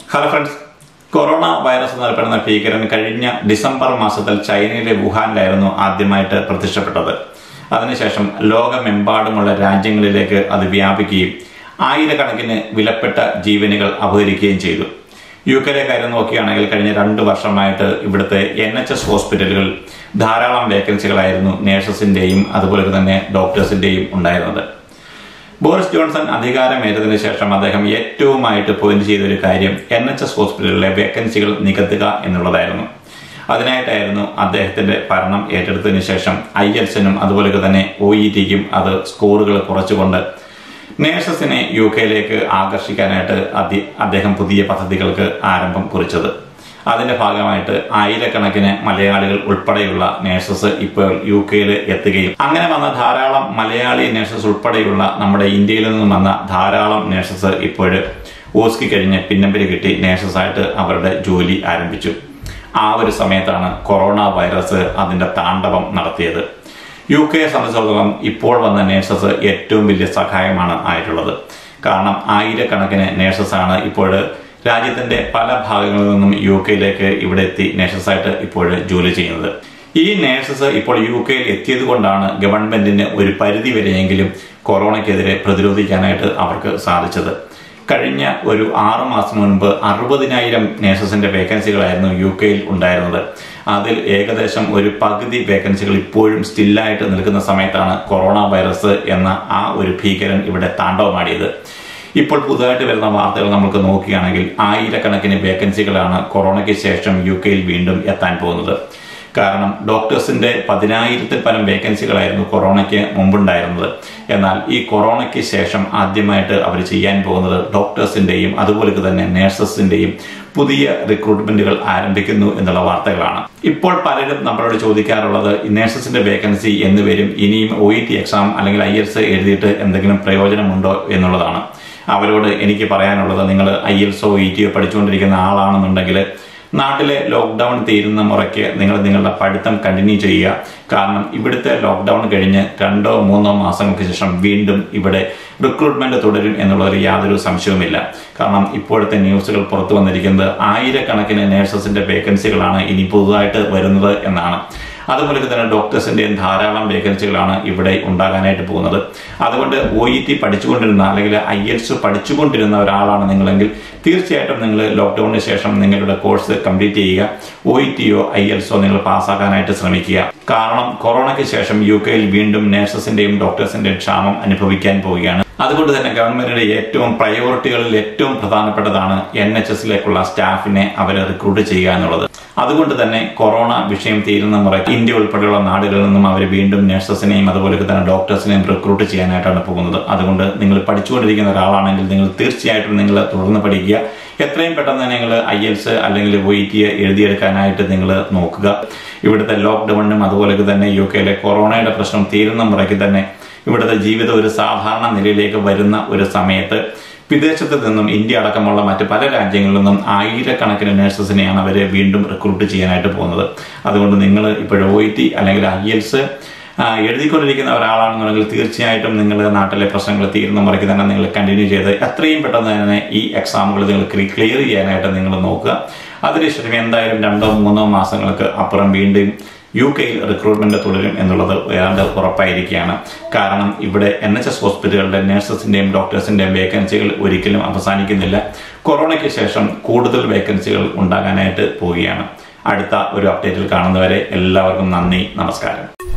hello friends corona virus എന്നറിയപ്പെടുന്ന ഭീകരൻ കഴിഞ്ഞ ഡിസംബർ മാസത്തിൽ ചൈനയിലെ വുഹാനിലായിരുന്നു ആദ്യമായിട്ട് പ്രത്യക്ഷപ്പെട്ടത് അതിനുശേഷം ലോകമെമ്പാടുമുള്ള രാജ്യങ്ങളിലേക്ക് അത് വ്യാപിക്കുകയും ആയിരക്കണക്കിന് വിലപ്പെട്ട ജീവനുകൾ അപഹരിക്കുകയും ചെയ്തു യു കെയിലെ കാര്യം നോക്കുകയാണെങ്കിൽ കഴിഞ്ഞ രണ്ട് വർഷമായിട്ട് ഇവിടുത്തെ എൻ എച്ച് എസ് ഹോസ്പിറ്റലുകൾ ധാരാളം വേക്കൻസികളായിരുന്നു നേഴ്സസിന്റെയും അതുപോലെ തന്നെ ഡോക്ടേഴ്സിന്റെയും ഉണ്ടായിരുന്നത് ബോറിസ് ജോൺസൺ അധികാരമേറ്റതിനു ശേഷം അദ്ദേഹം ഏറ്റവുമായിട്ട് പോയിന്റ് ചെയ്ത ഒരു കാര്യം എൻ എച്ച് എസ് ഹോസ്പിറ്റലിലെ വേക്കൻസികൾ നികത്തുക എന്നുള്ളതായിരുന്നു അതിനായിട്ടായിരുന്നു അദ്ദേഹത്തിന്റെ ഭരണം ഏറ്റെടുത്തതിനു ശേഷം ഐ എൽസിനും അതുപോലെ തന്നെ ഒ ഇ ടിക്കും അത് സ്കോറുകൾ കുറച്ചുകൊണ്ട് നേഴ്സസിനെ യു കെയിലേക്ക് ആകർഷിക്കാനായിട്ട് അതി- അദ്ദേഹം പുതിയ പദ്ധതികൾക്ക് ആരംഭം കുറിച്ചത് അതിന്റെ ഭാഗമായിട്ട് ആയിരക്കണക്കിന് മലയാളികൾ ഉൾപ്പെടെയുള്ള നേഴ്സസ് ഇപ്പോൾ യു കെയിൽ എത്തുകയും അങ്ങനെ വന്ന ധാരാളം മലയാളി നേഴ്സസ് ഉൾപ്പെടെയുള്ള നമ്മുടെ ഇന്ത്യയിൽ നിന്നും വന്ന ധാരാളം നേഴ്സസ് ഇപ്പോൾ ഓസ്കി കഴിഞ്ഞ് പിന്നമ്പര് കിട്ടി നേഴ്സസായിട്ട് അവരുടെ ജോലി ആരംഭിച്ചു ആ ഒരു സമയത്താണ് കൊറോണ വൈറസ് അതിന്റെ താണ്ഡവം നടത്തിയത് യു കെയെ സംബന്ധിച്ചിടത്തോളം ഇപ്പോൾ വന്ന നേഴ്സസ് ഏറ്റവും വലിയ സഹായമാണ് ആയിട്ടുള്ളത് കാരണം ആയിരക്കണക്കിന് നേഴ്സസാണ് ഇപ്പോൾ രാജ്യത്തിന്റെ പല ഭാഗങ്ങളിൽ നിന്നും യു കെയിലേക്ക് ഇവിടെ എത്തി നേഴ്സസായിട്ട് ഇപ്പോൾ ജോലി ചെയ്യുന്നത് ഈ നേഴ്സസ് ഇപ്പോൾ യു കെയിൽ എത്തിയത് കൊണ്ടാണ് ഗവൺമെന്റിന് ഒരു പരിധി വരെയെങ്കിലും കൊറോണയ്ക്കെതിരെ പ്രതിരോധിക്കാനായിട്ട് അവർക്ക് സാധിച്ചത് കഴിഞ്ഞ ഒരു ആറു മാസം മുൻപ് അറുപതിനായിരം നേഴ്സസിന്റെ വേക്കൻസികളായിരുന്നു യു കെയിൽ ഉണ്ടായിരുന്നത് അതിൽ ഏകദേശം ഒരു പകുതി വേക്കൻസികൾ ഇപ്പോഴും സ്റ്റില്ലായിട്ട് നിൽക്കുന്ന സമയത്താണ് കൊറോണ വൈറസ് എന്ന ആ ഒരു ഭീകരൻ ഇവിടെ താണ്ഡവമാടിയത് ഇപ്പോൾ പുതുതായിട്ട് വരുന്ന വാർത്തകൾ നമുക്ക് നോക്കുകയാണെങ്കിൽ ആയിരക്കണക്കിന് വേക്കൻസികളാണ് കൊറോണയ്ക്ക് ശേഷം യു കെയിൽ വീണ്ടും എത്താൻ പോകുന്നത് കാരണം ഡോക്ടേഴ്സിന്റെ പതിനായിരത്തിൽ പരം വേക്കൻസികളായിരുന്നു കൊറോണയ്ക്ക് മുമ്പുണ്ടായിരുന്നത് എന്നാൽ ഈ കൊറോണയ്ക്ക് ശേഷം ആദ്യമായിട്ട് അവർ ചെയ്യാൻ പോകുന്നത് ഡോക്ടേഴ്സിന്റെയും അതുപോലെ തന്നെ നേഴ്സസിന്റെയും പുതിയ റിക്രൂട്ട്മെന്റുകൾ ആരംഭിക്കുന്നു എന്നുള്ള വാർത്തകളാണ് ഇപ്പോൾ പലരും നമ്മളോട് ചോദിക്കാറുള്ളത് നേഴ്സസിന്റെ വേക്കൻസി എന്ന് വരും ഇനിയും ഒ ഇ ടി എക്സാം അല്ലെങ്കിൽ ഐ എസ് എഴുതിയിട്ട് എന്തെങ്കിലും പ്രയോജനമുണ്ടോ എന്നുള്ളതാണ് അവരോട് എനിക്ക് പറയാനുള്ളത് നിങ്ങൾ ഐ എൽസോ ഇ ടിയോ പഠിച്ചുകൊണ്ടിരിക്കുന്ന ആളാണെന്നുണ്ടെങ്കിൽ നാട്ടിലെ ലോക്ക്ഡൌൺ തീരുന്ന മുറയ്ക്ക് നിങ്ങൾ നിങ്ങളുടെ പഠിത്തം കണ്ടിന്യൂ ചെയ്യുക കാരണം ഇവിടുത്തെ ലോക്ക്ഡൌൺ കഴിഞ്ഞ് രണ്ടോ മൂന്നോ മാസങ്ങൾക്ക് ശേഷം വീണ്ടും ഇവിടെ റിക്രൂട്ട്മെന്റ് തുടരും എന്നുള്ളതിൽ യാതൊരു സംശയവുമില്ല കാരണം ഇപ്പോഴത്തെ ന്യൂസുകൾ പുറത്തു വന്നിരിക്കുന്നത് ആയിരക്കണക്കിന് നേഴ്സസിന്റെ വേക്കൻസികളാണ് ഇനി പുതുതായിട്ട് വരുന്നത് എന്നാണ് അതുപോലെ തന്നെ ഡോക്ടേഴ്സിന്റെയും ധാരാളം വേക്കൻസികളാണ് ഇവിടെ ഉണ്ടാകാനായിട്ട് പോകുന്നത് അതുകൊണ്ട് ഒ ഇ ടി പഠിച്ചുകൊണ്ടിരുന്ന അല്ലെങ്കിൽ ഐ എൽസ് പഠിച്ചുകൊണ്ടിരുന്ന ഒരാളാണ് നിങ്ങളെങ്കിൽ തീർച്ചയായിട്ടും നിങ്ങൾ ലോക്ക്ഡൌണിന് ശേഷം നിങ്ങളുടെ കോഴ്സ് കംപ്ലീറ്റ് ചെയ്യുക ഒ ഇ ടിയോ ഐ എൽസോ നിങ്ങൾ പാസ്സാക്കാനായിട്ട് ശ്രമിക്കുക കാരണം കൊറോണയ്ക്ക് ശേഷം യു കെയിൽ വീണ്ടും നഴ്സസിന്റെയും ഡോക്ടേഴ്സിന്റെയും ക്ഷാമം അനുഭവിക്കാൻ പോവുകയാണ് അതുകൊണ്ട് തന്നെ ഗവൺമെന്റിന്റെ ഏറ്റവും പ്രയോറിറ്റികളിൽ ഏറ്റവും പ്രധാനപ്പെട്ടതാണ് എൻ എച്ച് എസിലേക്കുള്ള സ്റ്റാഫിനെ അവരെ റിക്രൂട്ട് ചെയ്യുക എന്നുള്ളത് അതുകൊണ്ട് തന്നെ കൊറോണ വിഷയം തീരുന്ന മുറ ഇന്ത്യ ഉൾപ്പെടെയുള്ള നാടുകളിൽ നിന്നും അവർ വീണ്ടും നഴ്സസിനെയും അതുപോലെ തന്നെ ഡോക്ടേഴ്സിനെയും റിക്രൂട്ട് ചെയ്യാനായിട്ടാണ് പോകുന്നത് അതുകൊണ്ട് നിങ്ങൾ പഠിച്ചുകൊണ്ടിരിക്കുന്ന ഒരാളാണെങ്കിൽ നിങ്ങൾ തീർച്ചയായിട്ടും നിങ്ങൾ തുടർന്ന് പഠിക്കുക എത്രയും പെട്ടെന്ന് തന്നെ നിങ്ങൾ ഐ എൽസ് അല്ലെങ്കിൽ ഒ ഇ ടി എഴുതിയെടുക്കാനായിട്ട് നിങ്ങൾ നോക്കുക ഇവിടുത്തെ ലോക്ക്ഡൌണിനും അതുപോലെ തന്നെ യു കെയിലെ കൊറോണയുടെ പ്രശ്നം തീരുന്ന മുറയ്ക്ക് തന്നെ ഇവിടുത്തെ ജീവിതം ഒരു സാധാരണ നിലയിലേക്ക് വരുന്ന ഒരു സമയത്ത് വിദേശത്ത് നിന്നും ഇന്ത്യ അടക്കമുള്ള മറ്റ് പല രാജ്യങ്ങളിൽ നിന്നും ആയിരക്കണക്കിന് നഴ്സസിനെയാണ് അവരെ വീണ്ടും റിക്രൂട്ട് ചെയ്യാനായിട്ട് പോകുന്നത് അതുകൊണ്ട് നിങ്ങൾ ഇപ്പോൾ ഒ ഇ ടി അല്ലെങ്കിൽ ഐ എൽസ് എഴുതിക്കൊണ്ടിരിക്കുന്ന ഒരാളാണെന്നുണ്ടെങ്കിൽ തീർച്ചയായിട്ടും നിങ്ങൾ നാട്ടിലെ പ്രശ്നങ്ങൾ തീരുന്ന മുറയ്ക്ക് തന്നെ നിങ്ങൾ കണ്ടിന്യൂ ചെയ്ത് എത്രയും പെട്ടെന്ന് തന്നെ ഈ എക്സാമുകൾ നിങ്ങൾ ക്ലിയർ ചെയ്യാനായിട്ട് നിങ്ങൾ നോക്കുക അതിനുശേഷം എന്തായാലും രണ്ടോ മൂന്നോ മാസങ്ങൾക്ക് അപ്പുറം വീണ്ടും യു കെയിൽ റിക്രൂട്ട്മെന്റ് തുടരും എന്നുള്ളത് ഏതാണ്ട് ഉറപ്പായിരിക്കുകയാണ് കാരണം ഇവിടെ എൻ എച്ച് എസ് ഹോസ്പിറ്റലുകളുടെ നഴ്സസിന്റെയും ഡോക്ടേഴ്സിന്റെയും വേക്കൻസികൾ ഒരിക്കലും അവസാനിക്കുന്നില്ല കൊറോണയ്ക്ക് ശേഷം കൂടുതൽ വേക്കൻസികൾ ഉണ്ടാകാനായിട്ട് പോവുകയാണ് അടുത്ത ഒരു അപ്ഡേറ്റിൽ കാണുന്നവരെ എല്ലാവർക്കും നന്ദി നമസ്കാരം